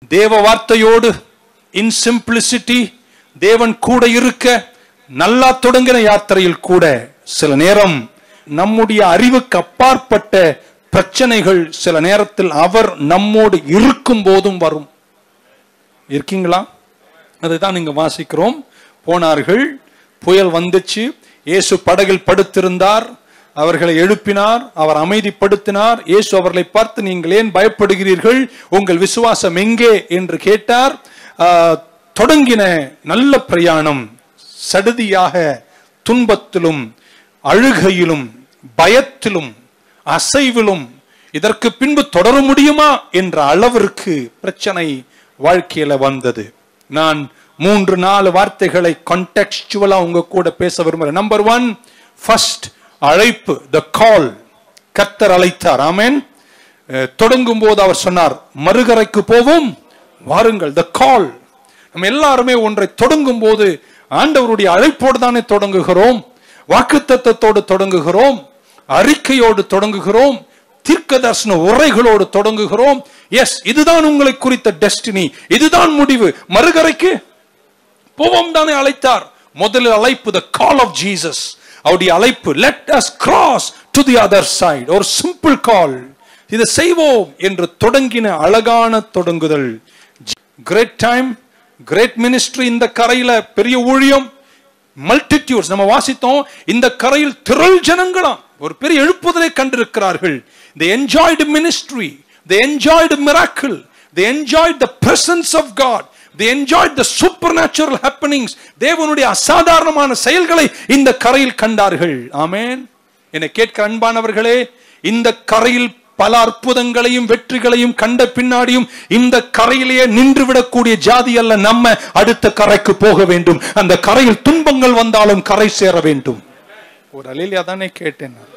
தேவ வார்த்தையோடு இன் சிம்பிளிசிட்டி தேவன் கூட இருக்க நல்லா தொடங்கின யாத்திரையில் கூட சில நேரம் நம்முடைய அறிவுக்கு அப்பாற்பட்ட பிரச்சனைகள் சில நேரத்தில் அவர் நம்மோடு இருக்கும் போதும் வரும் இருக்கீங்களா அதுதான் இங்க வாசிக்கிறோம் போனார்கள் புயல் வந்துச்சு இயேசு படகில் படுத்திருந்தார் அவர்களை எழுப்பினார் அவர் அமைதிப்படுத்தினார் இயேசு அவர்களை பார்த்து நீங்கள் ஏன் பயப்படுகிறீர்கள் உங்கள் விசுவாசம் எங்கே என்று கேட்டார் ஆஹ், தொடங்கின நல்ல பிரயாணம் சடுதியாக துன்பத்திலும் அழுகையிலும் பயத்திலும் அசைவிலும் இதற்கு பின்பு தொடர முடியுமா என்ற அளவிற்கு பிரச்சனை வாழ்க்கையில வந்தது நான் மூன்று நாலு வார்த்தைகளை கான்டெக்சுவலா உங்க கூட பேச விரும்புறேன் நம்பர் ஒன் ஃபர்ஸ்ட் அழைப்பு த கால் கர்த்தர் அழைத்தார் ஆமென் அஹ், தொடங்கும் போது அவர் சொன்னார் மறுகரைக்கு போவோம் வாருங்கள் த கால் நம்ம எல்லாருமே ஒன்றை தொடங்கும் போது ஆண்டவருடைய அழைப்போடு தானே தொடங்குகிறோம் வாக்குத்தத்தத்தோடு தொடங்குகிறோம் அறிக்கையோடு தொடங்குகிறோம் தீர்க்க தரிசன உரைகளோடு தொடங்குகிறோம் எஸ் இதுதான் உங்களை குறித்த டெஸ்டினி இதுதான் முடிவு மறுகரைக்கு போவோம் தானே அழைத்தார் முதலில் அழைப்பு த கால் ஆஃப் ஜீசஸ் அவருடைய அழைப்பு let us cross to the other side ஒரு சிம்பிள் கால் இதை செய்வோம் என்று தொடங்கின அழகான தொடங்குதல் கிரேட் டைம் கிரேட் மினிஸ்ட்ரி இந்த கரையில பெரிய ஊழியம் மல்டிடியூட்ஸ் நம்ம வாசித்தோம் இந்த கரையில் திரள் ஜனங்களாம் ஒரு பெரிய எழுப்புதலை கண்டிருக்கிறார்கள் they enjoyed ministry they enjoyed miracle they enjoyed the presence of god they enjoyed the supernatural happenings தேவனுடைய அசாதாரணமான செயல்களை இந்த கரையில் கண்டார்கள் ஆமென் என்னை கேட்கிற அன்பானவர்களே இந்த கரையில் பல அற்புதங்களையும் வெற்றிகளையும் கண்ட பின்னாடியும் இந்த கரையிலேயே நின்று விடக்கூடிய ஜாதி அல்ல நம்ம அடுத்த கரைக்கு போக வேண்டும் அந்த கரையில் துன்பங்கள் வந்தாலும் கரை சேர வேண்டும் ஒரு அலிலியா தானே கேட்டேன் நான்.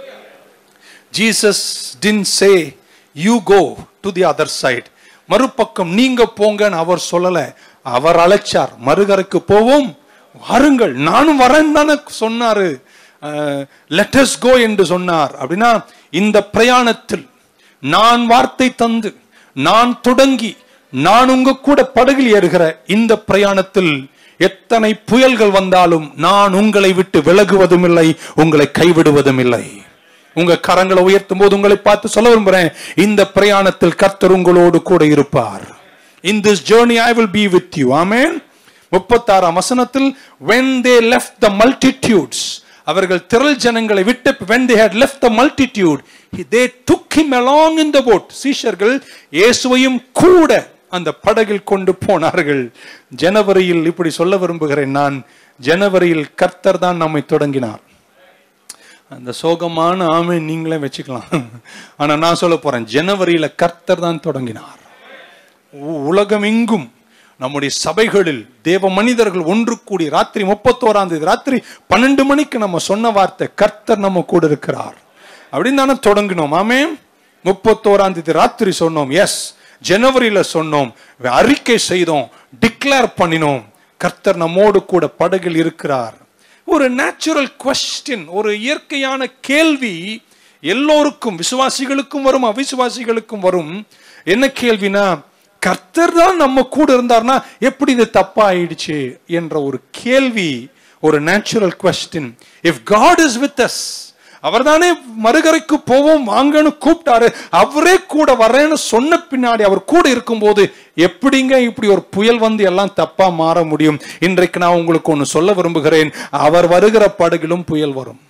Jesus didn't say you go to the other side மறுபக்கம் நீங்க போங்கன்னு அவர் சொல்லல அவர் அழைச்சார் மறுகரைக்கு போவோம் வாருங்கள் நானும் வரேன் தானே சொன்னாரு லெட்டஸ் கோ என்று சொன்னார் அப்படின்னா இந்த பிரயாணத்தில் நான் வார்த்தை தந்து நான் தொடங்கி நான் உங்க கூட படகில் ஏறுகிற இந்த பிரயாணத்தில் எத்தனை புயல்கள் வந்தாலும் நான் உங்களை விட்டு விலகுவதும் இல்லை உங்களை கைவிடுவதும் இல்லை உங்க கரங்களை உயர்த்தும் போது உங்களை பார்த்து சொல்ல விரும்புறேன் இந்த பிரயாணத்தில் கர்த்தர் உங்களோடு கூட இருப்பார் in this journey I will be with you amen முப்பத்தாறாம் வசனத்தில் when they left the multitudes அவர்கள் திரள் ஜனங்களை விட்டு when they had left the multitude he- they took him along in the boat சீஷர்கள் இயேசுவையும் கூட அந்த படகில் கொண்டு போனார்கள் ஜனவரியில் இப்படி சொல்ல விரும்புகிறேன் நான் ஜனவரியில் கர்த்தர் தான் நம்மை தொடங்கினார் அந்த சோகமான ஆமை நீங்களே வச்சுக்கலாம் ஆனா நான் சொல்ல போறேன் ஜனவரியில கர்த்தர் தான் தொடங்கினார் உ- உலகமெங்கும் நம்முடைய சபைகளில் தேவ மனிதர்கள் ஒன்று கூடி ராத்திரி முப்பத்தோராம் தேதி ராத்திரி பன்னெண்டு மணிக்கு நம்ம சொன்ன வார்த்தை கர்த்தர் நம்ம கூட இருக்கிறார் அப்படின்னு தானே தொடங்கினோம் ஆமே முப்பத்தோராம் தேதி ராத்திரி சொன்னோம் எஸ் ஜனவரியில சொன்னோம் அறிக்கை செய்தோம் டிக்ளேர் பண்ணினோம் கர்த்தர் நம்மோடு கூட படகில் இருக்கிறார் ஒரு நேச்சுரல் கொஸ்டின் ஒரு இயற்கையான கேள்வி எல்லோருக்கும் விசுவாசிகளுக்கும் வரும் அவிசுவாசிகளுக்கும் வரும் என்ன கேள்வினா கர்த்தர் தான் நம்ம கூட இருந்தார்னா எப்படி இது தப்பா ஆயிடுச்சு என்ற ஒரு கேள்வி ஒரு natural question if God is with us அவர் தானே மறுகரைக்கு போவோம் வாங்கன்னு கூப்பிட்டாரு அவரே கூட வரேன்னு சொன்ன பின்னாடி அவர் கூட இருக்கும்போது எப்படிங்க இப்படி ஒரு புயல் வந்து எல்லாம் தப்பா மாற முடியும் இன்றைக்கு நான் உங்களுக்கு ஒன்று சொல்ல விரும்புகிறேன் அவர் வருகிற படகிலும் புயல் வரும்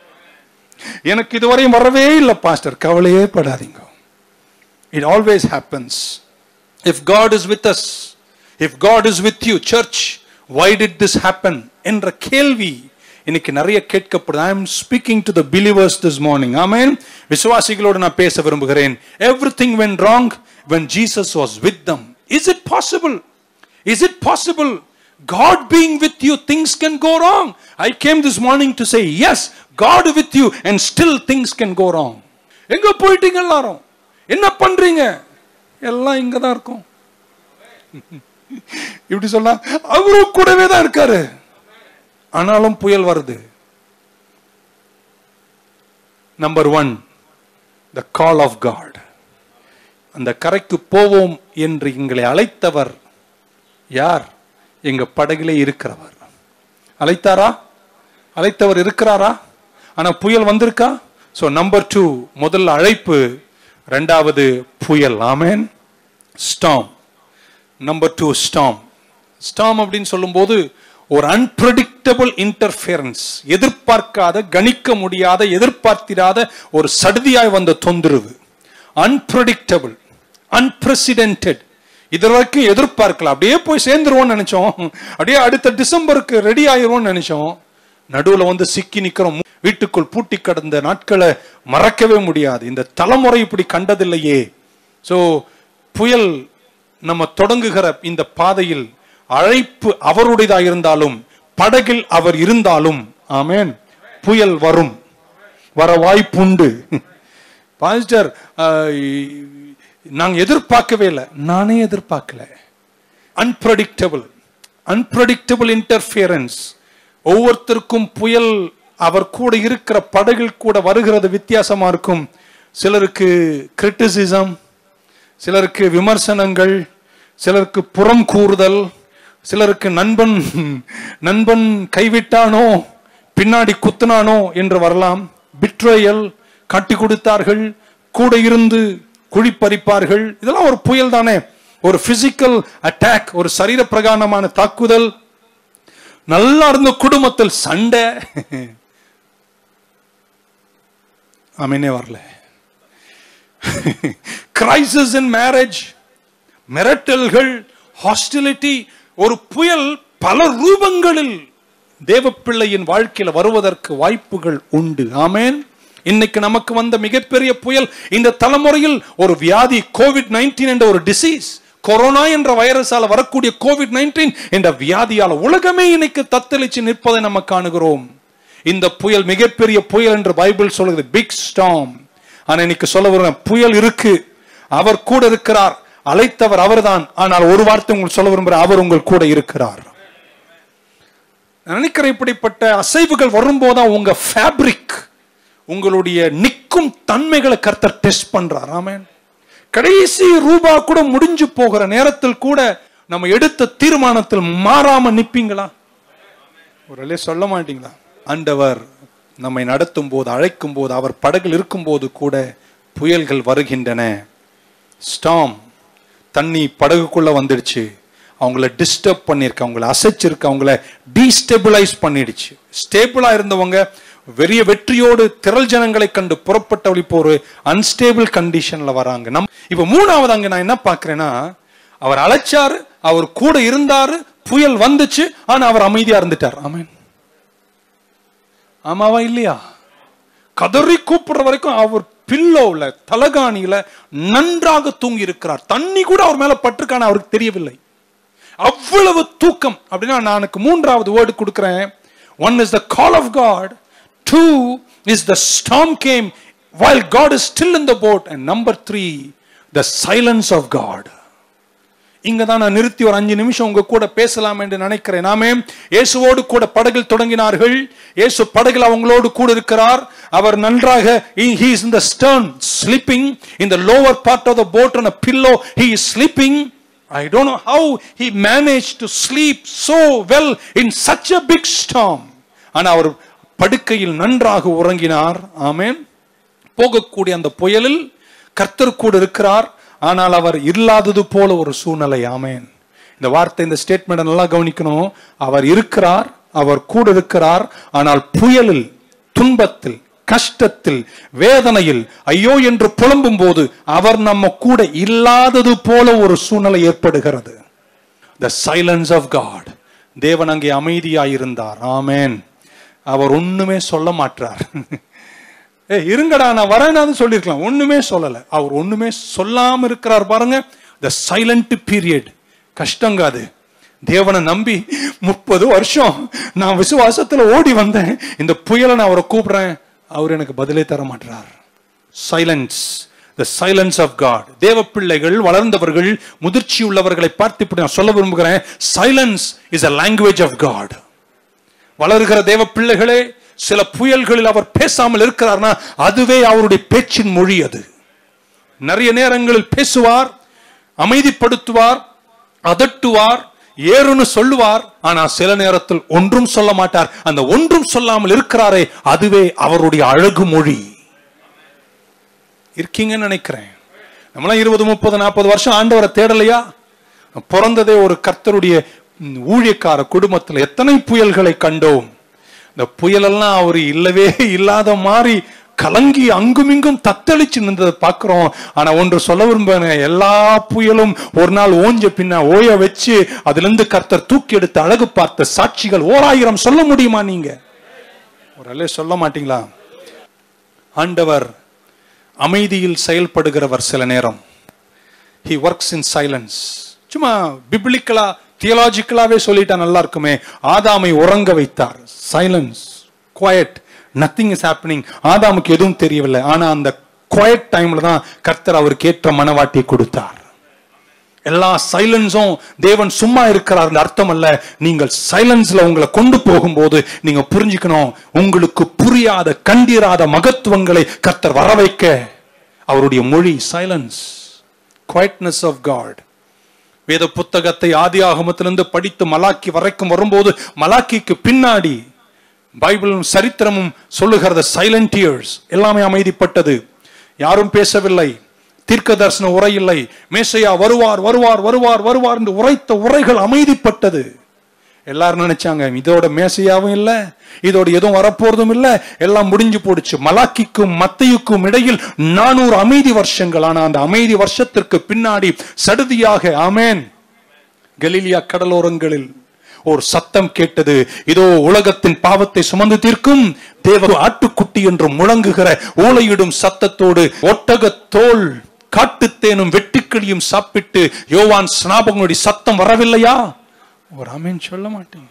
எனக்கு இதுவரையும் வரவே இல்லை பாஸ்டர் கவலையே படாதீங்க it always happens if God is with us if God is with you church why did this happen என்ற கேள்வி இன்னைக்கு நிறைய கேட்கப்படுது I am speaking to the believers this morning amen விசுவாசிகளோடு நான் பேச விரும்புகிறேன் everything went wrong when Jesus was with them is it possible is it possible God being with you, things can go wrong. I came this morning to say, yes, God with you, and still things can go wrong. எங்க போயிட்டீங்க எல்லாரும் என்ன பண்றீங்க எல்லாம் இங்க தான் இருக்கும் இப்படி சொன்னா அவரும் கூடவே தான் இருக்காரு ஆனாலும் புயல் வருது number one the call of God அந்த கரைக்கு போவோம் என்று எங்களை அழைத்தவர் யார் எங்க படகிலே இருக்கிறவர் அழைத்தாரா அழைத்தவர் இருக்கிறாரா ஆனா புயல் வந்திருக்கா சோ நம்பர் டூ முதல் அழைப்பு ரெண்டாவது புயல் ஆமேன் ஸ்டாம் நம்பர் டூ ஸ்டாம் ஸ்டாம் அப்படின்னு சொல்லும்போது ஒரு அன்பிரடிக்டபிள் இன்டர்ஃபியரன்ஸ் எதிர்பார்க்காத கணிக்க முடியாத எதிர்பார்த்திராத ஒரு சடுதியாய் வந்த தொந்தரவு அன்பிரடிக்டபிள் அன்பிரசிடென்டட் இது வரைக்கும் எதிர்பார்க்கல அப்படியே போய் சேர்ந்துருவோம்னு நினைச்சோம் அப்படியே அடுத்த டிசம்பருக்கு ரெடி ஆயிருவோம்னு நினைச்சோம் நடுவுல வந்து சிக்கி நிக்கிறோம் வீட்டுக்குள் பூட்டி கடந்த நாட்களை மறக்கவே முடியாது இந்த தலைமுறை இப்படி கண்டதில்லையே சோ புயல் நம்ம தொடங்குகிற இந்த பாதையில் அழைப்பு அவருடையதா இருந்தாலும் படகில் அவர் இருந்தாலும் ஆமேன் புயல் வரும் வர வாய்ப்புண்டு பாஸ்டர் நாங்க எதிர்பார்க்கவே இல்லை நானே எதிர்பார்க்கல அன்பிரடிக்டபிள் அன்பிரடிக்டபிள் இன்டர்ஃபியரன்ஸ் ஒவ்வொருத்தருக்கும் புயல் அவர் கூட இருக்கிற படகில் கூட வருகிறது வித்தியாசமா இருக்கும் சிலருக்கு கிரிட்டிசிசம் சிலருக்கு விமர்சனங்கள் சிலருக்கு புறம் கூறுதல் சிலருக்கு நண்பன் நண்பன் கைவிட்டானோ பின்னாடி குத்துனானோ என்று வரலாம் பிட்ரேயல் காட்டி கொடுத்தார்கள் கூட இருந்து குழி பறிப்பார்கள் இதெல்லாம் ஒரு புயல் தானே ஒரு பிசிக்கல் அட்டாக் ஒரு சரீர பிரகாரமான தாக்குதல் நல்லா இருந்த குடும்பத்தில் சண்டை அமைனே வரல கிரைசிஸ் இன் மேரேஜ் மிரட்டல்கள் ஹாஸ்டிலிட்டி ஒரு புயல் பல ரூபங்களில் தேவப்பிள்ளையின் வாழ்க்கையில் வருவதற்கு வாய்ப்புகள் உண்டு ஆமேன் இன்னைக்கு நமக்கு வந்த மிகப்பெரிய புயல் இந்த தலைமுறையில் ஒரு வியாதி கோவிட் நைன்டீன் என்ற ஒரு டிசீஸ் கொரோனா என்ற வைரஸால வரக்கூடிய கோவிட் நைன்டீன் என்ற வியாதியால உலகமே இன்னைக்கு தத்தளிச்சு நிற்பதை நம்ம காணுகிறோம் இந்த புயல் மிகப்பெரிய புயல் என்று பைபிள் சொல்லுது பிக் ஸ்டாம் ஆனா இன்னைக்கு சொல்ல வருவேன் புயல் இருக்கு அவர் கூட இருக்கிறார் அழைத்தவர் அவர்தான் ஆனால் ஒரு வார்த்தை உங்களுக்கு சொல்ல விரும்புகிற அவர் உங்கள் கூட இருக்கிறார் நினைக்கிற இப்படிப்பட்ட அசைவுகள் வரும்போதுதான் உங்க ஃபேப்ரிக் உங்களுடைய நிற்கும் தன்மைகளை கர்த்தர் டெஸ்ட் பண்றார் ஆமேன் கடைசி ரூபா கூட முடிஞ்சு போகிற நேரத்தில் கூட நம்ம எடுத்த தீர்மானத்தில் மாறாம நிப்பீங்களா ஒரு சொல்ல மாட்டீங்களா ஆண்டவர் நம்மை நடத்தும் போது அழைக்கும் போது அவர் படகில் இருக்கும் போது கூட புயல்கள் வருகின்றன ஸ்டாம் தண்ணி படகுக்குள்ள வந்துடுச்சு அவங்கள டிஸ்டர்ப் பண்ணிருக்கு அவங்கள அசைச்சிருக்கு அவங்கள டீஸ்டெபிளைஸ் பண்ணிடுச்சு ஸ்டேபிளா இருந்தவங்க வெறிய வெற்றியோடு திரள் ஜனங்களை கண்டு புறப்பட்டவள் இப்போ ஒரு அன்ஸ்டேபிள் கண்டிஷன்ல வராங்க நம் இப்ப மூணாவது அங்க நான் என்ன பாக்குறேன்னா அவர் அழைச்சாரு அவர் கூட இருந்தாரு புயல் வந்துச்சு ஆனா அவர் அமைதியா இருந்துட்டார் ஆமேன் ஆமாவா இல்லையா கதறி கூப்பிடுற வரைக்கும் அவர் பில்லோல தலகாணியில நன்றாக தூங்கி இருக்கிறார் தண்ணி கூட அவர் மேல பட்டிருக்கான அவருக்கு தெரியவில்லை அவ்வளவு தூக்கம் அப்படின்னா நான் எனக்கு மூன்றாவது வேர்டு கொடுக்கிறேன் one is the call of God two is the storm came while God is still in the boat and number three the silence of God இங்க தான் நான் நிறுத்தி ஒரு அஞ்சு நிமிஷம் உங்க கூட பேசலாம் என்று நினைக்கிறேன் நாமே இயேசுவோடு கூட படகில் தொடங்கினார்கள் இயேசு படகில் அவங்களோடு கூட இருக்கிறார் அவர் நன்றாக he is in the stern sleeping in the lower part of the boat on a pillow he is sleeping I don't know how he managed to sleep so well in such a big storm ஆனா அவர் படுக்கையில் நன்றாக உறங்கினார் ஆமென் போகக்கூடிய அந்த புயலில் கர்த்தர் கூட இருக்கிறார் ஆனால் அவர் இல்லாதது போல ஒரு சூழ்நிலை ஆமேன் இந்த வார்த்தை இந்த ஸ்டேட்மெண்ட் நல்லா கவனிக்கணும் அவர் இருக்கிறார் அவர் கூட இருக்கிறார் ஆனால் புயலில் துன்பத்தில் கஷ்டத்தில் வேதனையில் ஐயோ என்று புலம்பும் போது அவர் நம்ம கூட இல்லாதது போல ஒரு சூழ்நிலை ஏற்படுகிறது த சைலன்ஸ் ஆஃப் காட் தேவன் அங்கே அமைதியாயிருந்தார் ஆமேன் அவர் ஒண்ணுமே சொல்ல மாட்டார் ஏ இருங்கடா நான் வரேனாது சொல்லியிருக்கலாம் ஒண்ணுமே சொல்லல அவர் ஒண்ணுமே சொல்லாம இருக்கிறார் பாருங்க த சைலண்ட் பீரியட் கஷ்டங்க அது தேவனை நம்பி முப்பது வருஷம் நான் விசுவாசத்துல ஓடி வந்தேன் இந்த புயலை நான் அவரை கூப்பிடுறேன் அவர் எனக்கு பதிலே தர மாட்டார் silence the silence of God தேவ பிள்ளைகள் வளர்ந்தவர்கள் முதிர்ச்சி உள்ளவர்களை பார்த்து இப்படி நான் சொல்ல விரும்புகிறேன் silence is a language of God வளர்கிற தேவ பிள்ளைகளே சில புயல்களில் அவர் பேசாமல் இருக்கிறார்னா அதுவே அவருடைய பேச்சின் மொழி அது நிறைய நேரங்களில் பேசுவார் அமைதிப்படுத்துவார் அதட்டுவார் ஏறுன்னு சொல்லுவார் ஆனா சில நேரத்தில் ஒன்றும் சொல்ல மாட்டார் அந்த ஒன்றும் சொல்லாமல் இருக்கிறாரே அதுவே அவருடைய அழகு மொழி இருக்கீங்கன்னு நினைக்கிறேன் நம்மளாம் இருபது முப்பது நாற்பது வருஷம் ஆண்டவரை தேடலையா பிறந்ததே ஒரு கர்த்தருடைய ம், ஊழியக்கார குடும்பத்துல எத்தனை புயல்களை கண்டோம் இந்த புயலெல்லாம் அவர் இல்லவே இல்லாத மாதிரி கலங்கி அங்குமிங்கும் தத்தளிச்சு நின்றதை பார்க்கிறோம் ஆனா ஒன்று சொல்ல விரும்புறேன் எல்லா புயலும் ஒரு நாள் ஓஞ்ச பின்ன ஓய வச்சு அதுல இருந்து கர்த்தர் தூக்கி எடுத்து அழகு பார்த்த சாட்சிகள் ஓராயிரம் சொல்ல முடியுமா நீங்க ஒரு அல்ல சொல்ல மாட்டீங்களா ஆண்டவர் அமைதியில் செயல்படுகிறவர் சில நேரம் ஹி ஒர்க்ஸ் இன் சைலன்ஸ் சும்மா பிப்ளிக்கலா தியலாஜிக்கலாவே சொல்லிட்டா நல்லா இருக்குமே ஆதாமை உறங்க வைத்தார் silence quiet nothing is happening ஆதாமுக்கு எதுவும் தெரியவில்லை ஆனா அந்த குவயட் டைம்ல தான் கர்த்தர் அவருக்கு ஏற்ற மனவாட்டியை கொடுத்தார் எல்லா சைலன்ஸும் தேவன் சும்மா இருக்கிறார் அர்த்தம் அல்ல நீங்கள் சைலன்ஸ்ல உங்களை கொண்டு போகும்போது நீங்க புரிஞ்சுக்கணும் உங்களுக்கு புரியாத கண்டிராத மகத்துவங்களை கர்த்தர் வர வைக்க அவருடைய மொழி சைலன்ஸ் குவைட்னஸ் ஆஃப் காட் வேத புத்தகத்தை ஆதி ஆகமத்திலிருந்து படித்து மலாக்கி வரைக்கும் வரும்போது மலாக்கிக்கு பின்னாடி பைபிளும் சரித்திரமும் சொல்லுகிறது சைலண்ட் இயர்ஸ் எல்லாமே அமைதிப்பட்டது யாரும் பேசவில்லை தீர்க்க தரிசன உரை இல்லை மேசையா வருவார் வருவார் வருவார் வருவார் என்று உரைத்த உரைகள் அமைதிப்பட்டது எல்லாரும் நினைச்சாங்க இதோட மேசையாவும் இல்ல இதோட எதுவும் வரப்போறதும் இல்ல எல்லாம் முடிஞ்சு போடுச்சு மலாக்கிக்கும் மத்தையுக்கும் இடையில் நானூறு அமைதி வருஷங்கள் ஆனா அந்த அமைதி வருஷத்திற்கு பின்னாடி சடுதியாக ஆமேன் கலீலியா கடலோரங்களில் ஒரு சத்தம் கேட்டது இதோ உலகத்தின் பாவத்தை சுமந்து தீர்க்கும் தேவ ஆட்டுக்குட்டி என்று முழங்குகிற ஓலையிடும் சத்தத்தோடு ஒட்டக தோல் காட்டுத்தேனும் வெட்டுக்கிளியும் சாப்பிட்டு யோவான் ஸ்நாபகனுடைய சத்தம் வரவில்லையா ஒரு ஆமீன் சொல்ல மாட்டேங்க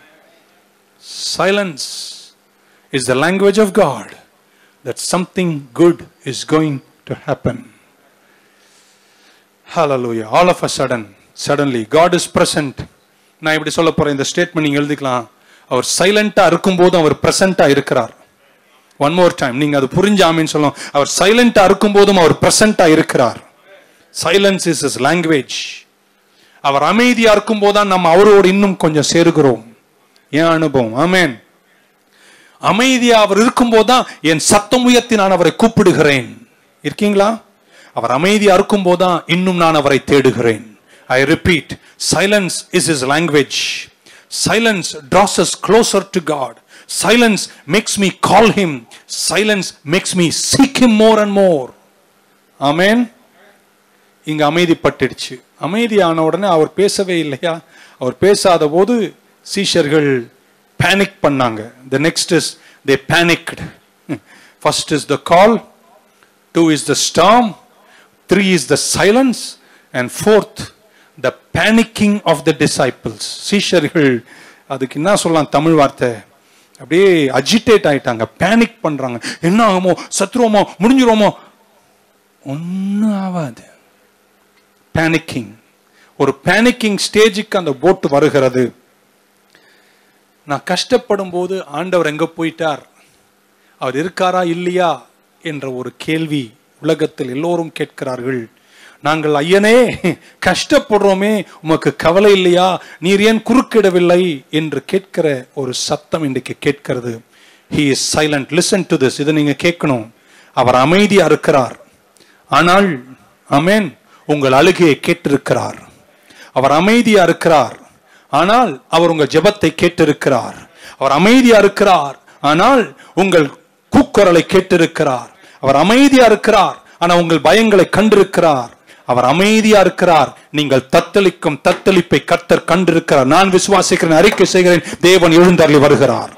silence is the language of God that something good is going to happen Hallelujah. All of a sudden, suddenly, God is present. நான் இப்படி சொல்ல போறேன் இந்த ஸ்டேட்மெண்ட் நீங்க எழுதிக்கலாம் அவர் சைலண்டா இருக்கும்போது அவர் பிரசண்டா இருக்கிறார் ஒன் மோர் டைம் நீங்க அது புரிஞ்சாமின்னு சொல்லணும் அவர் சைலண்டா இருக்கும்போதும் அவர் பிரசண்டா இருக்கிறார் சைலன்ஸ் இஸ் இஸ் லாங்குவேஜ் அவர் அமைதியா இருக்கும் போதுதான் நம்ம அவரோடு இன்னும் கொஞ்சம் சேருகிறோம் ஏன் அனுபவம் ஆமேன் அமைதியா அவர் இருக்கும்போது தான் என் சத்தம் உயர்த்தி நான் அவரை கூப்பிடுகிறேன் இருக்கீங்களா அவர் அமைதியா இருக்கும்போது தான் இன்னும் நான் அவரை தேடுகிறேன் I repeat silence is is language silence draws us closer to God silence makes me call him silence makes me seek him more and more amen இங்க அமைதிப்பட்டுடுச்சு அமைதியான உடனே அவர் பேசவே இல்லையா அவர் பேசாத போது சீஷர்கள் பேனிக் பண்ணாங்க the next is they panicked first is the call two is the storm three is the silence and fourth the panicking of the disciples சீஷர்கள் அதுக்கு என்ன சொல்லலாம் தமிழ் வார்த்தை அப்படியே அஜிடேட் ஆயிட்டாங்க பேனிக் பண்றாங்க என்ன ஆகுமோ சத்ருவோமோ முடிஞ்சிருவோமோ ஒன்றும் ஆகாது பேனிக்கிங் ஒரு பேனிக்கிங் ஸ்டேஜுக்கு அந்த போட்டு வருகிறது நான் கஷ்டப்படும் போது ஆண்டவர் எங்க போயிட்டார் அவர் இருக்காரா இல்லையா என்ற ஒரு கேள்வி உலகத்தில் எல்லோரும் கேட்கிறார்கள் நாங்கள் ஐயனே கஷ்டப்படுறோமே உமக்கு கவலை இல்லையா நீர் ஏன் குறுக்கிடவில்லை என்று கேட்கிற ஒரு சத்தம் இன்றைக்கு கேட்கிறது he is silent listen to this இதை நீங்க கேட்கணும் அவர் அமைதியா இருக்கிறார் ஆனால் அமேன் உங்கள் அழுகையை கேட்டிருக்கிறார் அவர் அமைதியா இருக்கிறார் ஆனால் அவர் உங்கள் ஜெபத்தை கேட்டிருக்கிறார் அவர் அமைதியா இருக்கிறார் ஆனால் உங்கள் கூக்குரலை கேட்டிருக்கிறார் அவர் அமைதியா இருக்கிறார் ஆனால் உங்கள் பயங்களை கண்டிருக்கிறார் அவர் அமைதியா இருக்கிறார் நீங்கள் தத்தளிக்கும் தத்தளிப்பை கர்த்தர் கண்டிருக்கிறார் நான் விசுவாசிக்கிறேன் அறிக்கை செய்கிறேன் தேவன் எழுந்தருளி வருகிறார்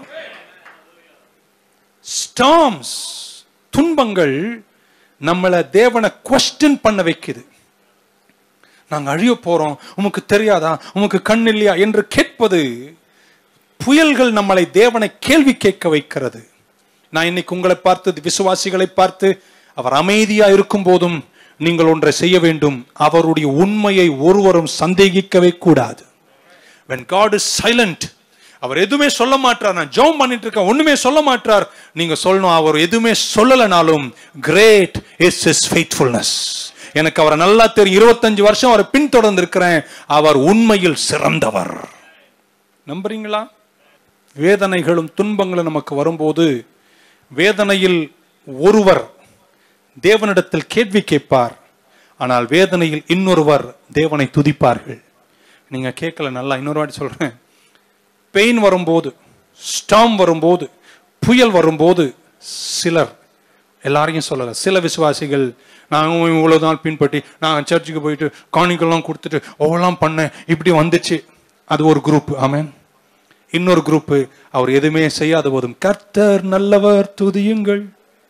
ஸ்டாம்ஸ் துன்பங்கள் நம்மளை தேவனை கொஸ்டின் பண்ண வைக்குது நாங்க அழிய போறோம் உமக்கு தெரியாதா உமக்கு கண் இல்லையா என்று கேட்பது புயல்கள் நம்மளை தேவனை கேள்வி கேட்க வைக்கிறது நான் இன்னைக்கு உங்களை பார்த்து விசுவாசிகளை பார்த்து அவர் அமைதியா இருக்கும் போதும் நீங்கள் ஒன்றை செய்ய வேண்டும் அவருடைய உண்மையை ஒருவரும் சந்தேகிக்கவே கூடாது when god is silent அவர் எதுவுமே சொல்ல மாட்டார் நான் ஜெபம் பண்ணிட்டு இருக்கேன் ஒண்ணுமே சொல்ல மாட்டார் நீங்க சொல்லணும் அவர் எதுவுமே சொல்லலனாலும் கிரேட் இஸ் his faithfulness எனக்கு அவரை நல்லா தெரியும் இருபத்தஞ்சு வருஷம் அவரை பின்தொடர்ந்து இருக்கிறேன் அவர் உண்மையில் சிறந்தவர் நம்புறீங்களா வேதனைகளும் துன்பங்களும் நமக்கு வரும்போது வேதனையில் ஒருவர் தேவனிடத்தில் கேள்வி கேட்பார் ஆனால் வேதனையில் இன்னொருவர் தேவனை துதிப்பார்கள் நீங்க கேட்கல நல்லா இன்னொரு வாட்டி சொல்றேன் பெயின் வரும்போது ஸ்டாம் வரும்போது புயல் வரும்போது சிலர் எல்லாரையும் சொல்லல சில விசுவாசிகள் நான் இவ்வளவு நாள் பின்பற்றி நான் சர்ச்சுக்கு போயிட்டு காணிக்கெல்லாம் கொடுத்துட்டு அவ்வளோலாம் பண்ணேன் இப்படி வந்துச்சு அது ஒரு குரூப் ஆமென் இன்னொரு குரூப் அவர் எதுவுமே செய்யாத போதும் கர்த்தர் நல்லவர் துதியுங்கள்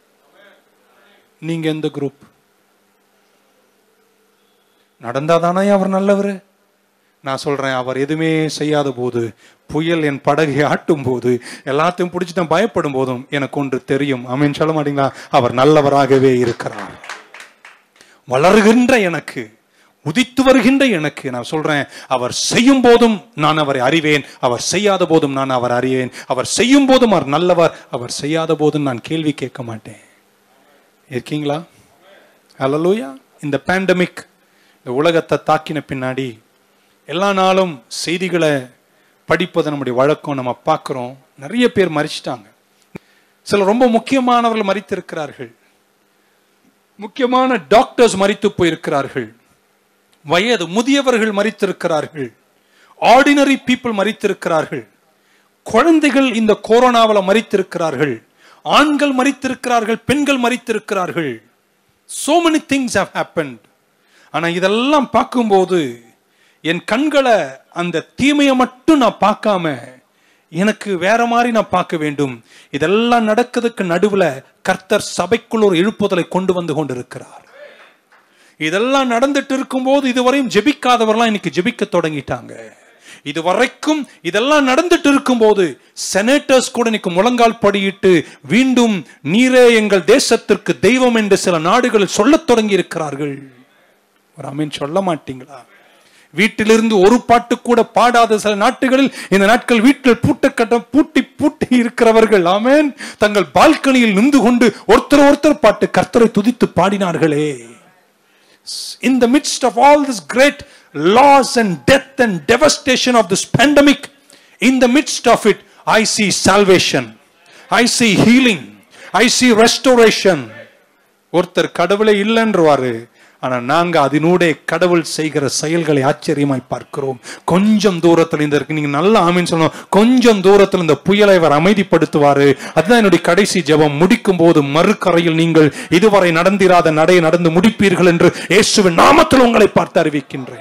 நீங்க எந்த குரூப் நடந்தாதானே அவர் நல்லவர் நான் சொல்றேன் அவர் எதுவுமே செய்யாத போது புயல் என் படகை ஆட்டும் போது எல்லாத்தையும் பிடிச்சி நான் பயப்படும் போதும் எனக்கு ஒன்று தெரியும் அமீன் சொல்ல மாட்டீங்களா அவர் நல்லவராகவே இருக்கிறார் வளருகின்ற எனக்கு உதித்து வருகின்ற எனக்கு நான் சொல்றேன் அவர் செய்யும் போதும் நான் அவரை அறிவேன் அவர் செய்யாத போதும் நான் அவர் அறிவேன் அவர் செய்யும் போதும் அவர் நல்லவர் அவர் செய்யாத போதும் நான் கேள்வி கேட்க மாட்டேன் இருக்கீங்களா ஹalleluya இந்த பேண்டமிக் இந்த உலகத்தை தாக்கின பின்னாடி எல்லா நாளும் செய்திகளை படிப்பதை நம்முடைய வழக்கம் நம்ம பார்க்குறோம் நிறைய பேர் மறிச்சிட்டாங்க சில ரொம்ப முக்கியமானவர்கள் மறித்திருக்கிறார்கள் முக்கியமான டாக்டர்ஸ் மறித்து போயிருக்கிறார்கள் வயது முதியவர்கள் மறித்திருக்கிறார்கள் ஆர்டினரி பீப்புள் மறித்திருக்கிறார்கள் குழந்தைகள் இந்த கொரோனாவில் மறித்திருக்கிறார்கள் ஆண்கள் மறித்திருக்கிறார்கள் பெண்கள் மறித்திருக்கிறார்கள் so many things have happened ஆனா இதெல்லாம் பார்க்கும்போது என் கண்களை அந்த தீமையை மட்டும் நான் பார்க்காம எனக்கு வேற மாதிரி நான் பார்க்க வேண்டும் இதெல்லாம் நடக்கிறதுக்கு நடுவுல கர்த்தர் சபைக்குள் ஒரு எழுப்புதலை கொண்டு வந்து கொண்டிருக்கிறார் இதெல்லாம் நடந்துட்டு இருக்கும்போது இதுவரையும் ஜெபிக்காதவர்லாம் இன்னைக்கு ஜெபிக்க தொடங்கிட்டாங்க இது வரைக்கும் இதெல்லாம் நடந்துட்டு இருக்கும்போது செனேட்டர்ஸ் கூட இன்னைக்கு முழங்கால் படியிட்டு மீண்டும் நீரே எங்கள் தேசத்திற்கு தெய்வம் என்று சில நாடுகளில் சொல்லத் தொடங்கி இருக்கிறார்கள் ஒரு அமீன் சொல்ல மாட்டீங்களா வீட்டிலிருந்து ஒரு பாட்டு கூட பாடாத சில நாட்டுகளில் இந்த நாட்கள் வீட்டில் பூட்டக்கட்ட பூட்டி பூட்டி இருக்கிறவர்கள் ஆமேன் தங்கள் பால்கனியில் நின்று கொண்டு ஒருத்தர் ஒருத்தர் பாட்டு கர்த்தரை துதித்து பாடினார்களே in the midst of all this great loss and death and devastation of this pandemic, in the midst of it, I see salvation. I see healing. I see restoration. ஒருத்தர் கடவுளே இல்லைன்றவாரு ஆனா நாங்க அதனூடே கடவுள் செய்கிற செயல்களை ஆச்சரியமாய் பார்க்கிறோம் கொஞ்சம் தூரத்துல இந்த இருக்கு நீங்க நல்ல ஆமின்னு சொல்லணும் கொஞ்சம் தூரத்துல இந்த புயலை அவர் அமைதிப்படுத்துவாரு அதுதான் என்னுடைய கடைசி ஜெபம் முடிக்கும் போது மறுக்கரையில் நீங்கள் இதுவரை நடந்திராத நடையை நடந்து முடிப்பீர்கள் என்று இயேசுவின் நாமத்தில் உங்களை பார்த்து அறிவிக்கின்றேன்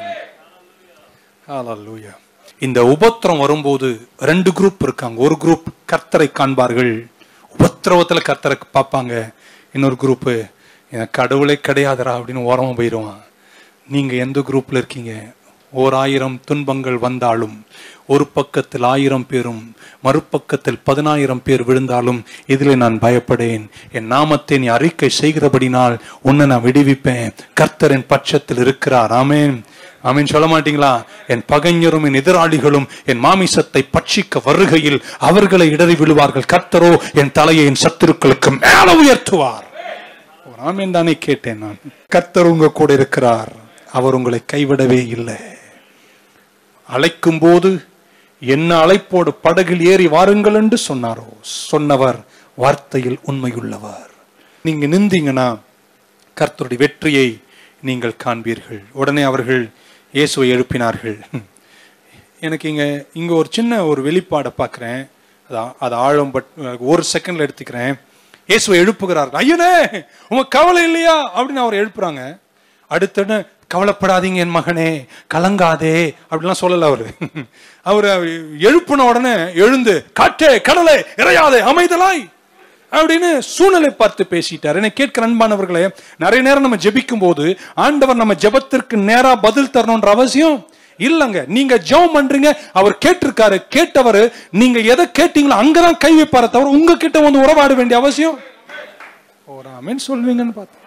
Hallelujah. இந்த உபத்திரம் வரும்போது ரெண்டு குரூப் இருக்காங்க ஒரு குரூப் கர்த்தரை காண்பார்கள் உபத்திரவத்துல கர்த்தரை பார்ப்பாங்க இன்னொரு குரூப் எனக்கு கடவுளே கிடையாதுடா அப்படின்னு ஓரமா போயிடுவான் நீங்க எந்த குரூப்ல இருக்கீங்க ஓர் ஆயிரம் துன்பங்கள் வந்தாலும் ஒரு பக்கத்தில் ஆயிரம் பேரும் மறுபக்கத்தில் பதினாயிரம் பேர் விழுந்தாலும் இதில் நான் பயப்படேன் என் நாமத்தை நீ அறிக்கை செய்கிறபடினால் உன்னை நான் விடுவிப்பேன் கர்த்தர் என் பட்சத்தில் இருக்கிறார் ஆமென் ஆமென் சொல்ல மாட்டீங்களா என் பகைஞரும் என் எதிராளிகளும் என் மாமிசத்தை பட்சிக்க வருகையில் அவர்களை இடறி விழுவார்கள் கர்த்தரோ என் தலையை என் சத்துருக்களுக்கு மேல உயர்த்துவார் ஒரு ஆமென் தானே கேட்டேன் நான் கர்த்தர் உங்க கூட இருக்கிறார் அவர் உங்களை கைவிடவே இல்லை அழைக்கும் போது என்ன அழைப்போடு படகில் ஏறி வாருங்கள் என்று சொன்னாரோ சொன்னவர் வார்த்தையில் உண்மையுள்ளவர் நீங்க நின்றீங்கன்னா கர்த்தருடைய வெற்றியை நீங்கள் காண்பீர்கள் உடனே அவர்கள் இயேசுவை எழுப்பினார்கள் எனக்கு இங்க இங்க ஒரு சின்ன ஒரு வெளிப்பாடை பார்க்கிறேன் அது ஆ- அது ஆழம் பட் ஒரு செகண்ட்ல எடுத்துக்கிறேன் இயேசுவை எழுப்புகிறார் ஐயனே உங்க கவலை இல்லையா அப்படின்னு அவர் எழுப்புறாங்க அடுத்தது கவலைப்படாதீங்க என் மகனே கலங்காதே அப்படிலாம் சொல்லல அவரு அவர் எழுப்புன உடனே எழுந்து காற்றே கடலே இறையாதே அமைதலாய் அப்படின்னு சூழ்நிலை பார்த்து பேசிட்டார் என்னை கேட்கிற அன்பானவர்களே நிறைய நேரம் நம்ம ஜெபிக்கும் போது ஆண்டவர் நம்ம ஜெபத்திற்கு நேரா பதில் தரணும்ன்ற அவசியம் இல்லங்க நீங்க ஜெபம் பண்றீங்க அவர் கேட்டிருக்காரு கேட்டவர் நீங்க எதை கேட்டீங்களோ அங்கதான் கை வைப்பார தவிர உங்க கிட்ட வந்து உறவாட வேண்டிய அவசியம் ஒரு ஆமென் சொல்வீங்கன்னு பார்த்தேன்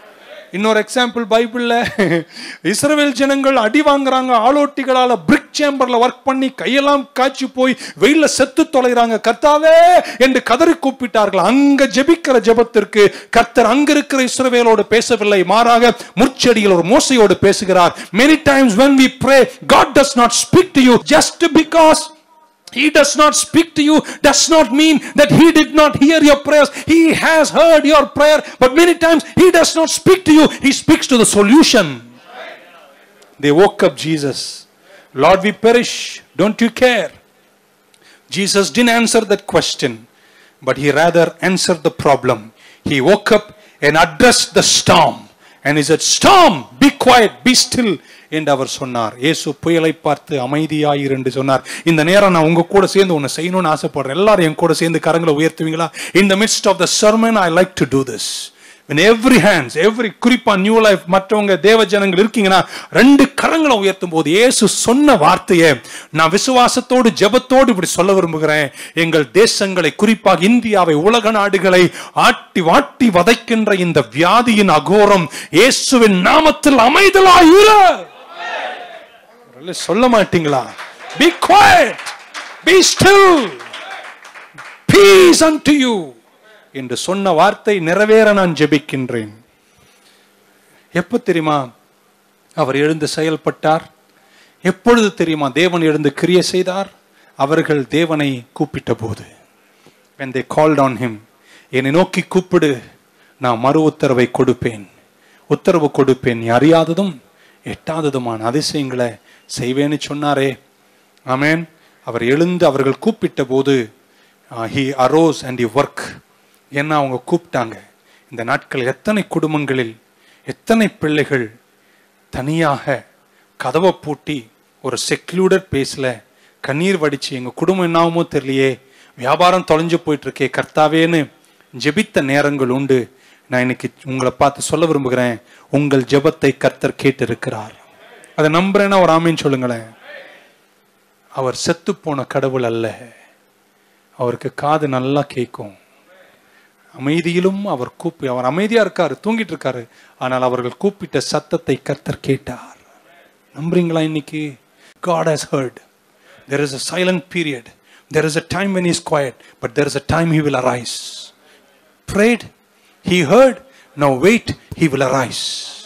இன்னொரு எக்ஸாம்பிள் பைபிள்ல இஸ்ரவேல் ஜனங்கள் அடி வாங்குறாங்க ஆளோட்டிகளால பிரிக் சேம்பர்ல ஒர்க் பண்ணி கையெல்லாம் காய்ச்சி போய் வெயில்ல செத்து தொலைறாங்க கர்த்தாவே என்று கதறி கூப்பிட்டார்கள் அங்க ஜெபிக்கிற ஜெபத்திற்கு கர்த்தர் அங்க இருக்கிற இஸ்ரவேலோடு பேசவில்லை மாறாக முற்செடியில் ஒரு மோசையோடு பேசுகிறார் many times when we pray god does not speak to you just because he does not speak to you does not mean that he did not hear your prayers. He has heard your prayer, but many times he does not speak to you. He speaks to the solution. They woke up Jesus. Lord, we perish. Don't you care? Jesus didn't answer that question, but he rather answered the problem. He woke up and addressed the storm. And he said, Storm, be quiet, be still. என்று அவர் சொன்னார் இயேசு புயலை பார்த்து அமைதியாயிரு என்று சொன்னார் இந்த நேரம் நான் உங்க கூட சேர்ந்து ஒன்று செய்யணும்னு ஆசைப்படுறேன் எல்லாரும் என் கூட சேர்ந்து கரங்களை உயர்த்துவீங்களா in the midst of the sermon I like to do this when every hands every குறிப்பா நியூ லைஃப் மற்றவங்க தேவ ஜனங்கள் இருக்கீங்கன்னா ரெண்டு கரங்களை உயர்த்தும் போது இயேசு சொன்ன வார்த்தையை நான் விசுவாசத்தோடு ஜெபத்தோடு இப்படி சொல்ல விரும்புகிறேன் எங்கள் தேசங்களை குறிப்பாக இந்தியாவை உலக நாடுகளை ஆட்டி வாட்டி வதைக்கின்ற இந்த வியாதியின் அகோரம் இயேசுவின் நாமத்தில் அமைதலாயிர சொல்ல மாட்டீங்களா be quiet be still peace unto you என்று சொன்ன வார்த்தை நிறைவேற நான் ஜெபிக்கின்றேன் எப்ப தெரியுமா அவர் எழுந்து செயல்பட்டார் எப்பொழுது தெரியுமா தேவன் எழுந்து கிரிய செய்தார் அவர்கள் தேவனை கூப்பிட்ட போது when they called on him என்னை நோக்கி கூப்பிடு நான் மறு உத்தரவை கொடுப்பேன் உத்தரவு கொடுப்பேன் நீ அறியாததும் எட்டாததுமான அதிசயங்களை செய்வேன்னு சொன்னாரே ஆமென் அவர் எழுந்து அவர்கள் கூப்பிட்ட போது he arose and you work ஏன்னா அவங்க கூப்பிட்டாங்க இந்த நாட்கள் எத்தனை குடும்பங்களில் எத்தனை பிள்ளைகள் தனியாக கதவை பூட்டி ஒரு செக்லூடட் பேஸ்ல கண்ணீர் வடிச்சு எங்க குடும்பம் என்னாகுமோ தெரியலையே வியாபாரம் தொலைஞ்சு போயிட்டு இருக்கே கர்த்தாவேன்னு ஜெபித்த நேரங்கள் உண்டு நான் இன்னைக்கு உங்களை பார்த்து சொல்ல விரும்புகிறேன் உங்கள் ஜெபத்தை கர்த்தர் கேட்டிருக்கிறார் அதை நம்புறேன்னா ஒரு ஆமீன் சொல்லுங்களேன் அவர் செத்து போன கடவுள் அல்ல அவருக்கு காது நல்லா கேட்கும் அமைதியிலும் அவர் கூப்பி அவர் அமைதியா இருக்காரு தூங்கிட்டு இருக்காரு ஆனால் அவர்கள் கூப்பிட்ட சத்தத்தை கர்த்தர் கேட்டார் நம்புறீங்களா இன்னைக்கு God has heard. There is a silent period. There is a time when he is quiet, but there is a time he will arise. Prayed, he heard, now wait, he will arise.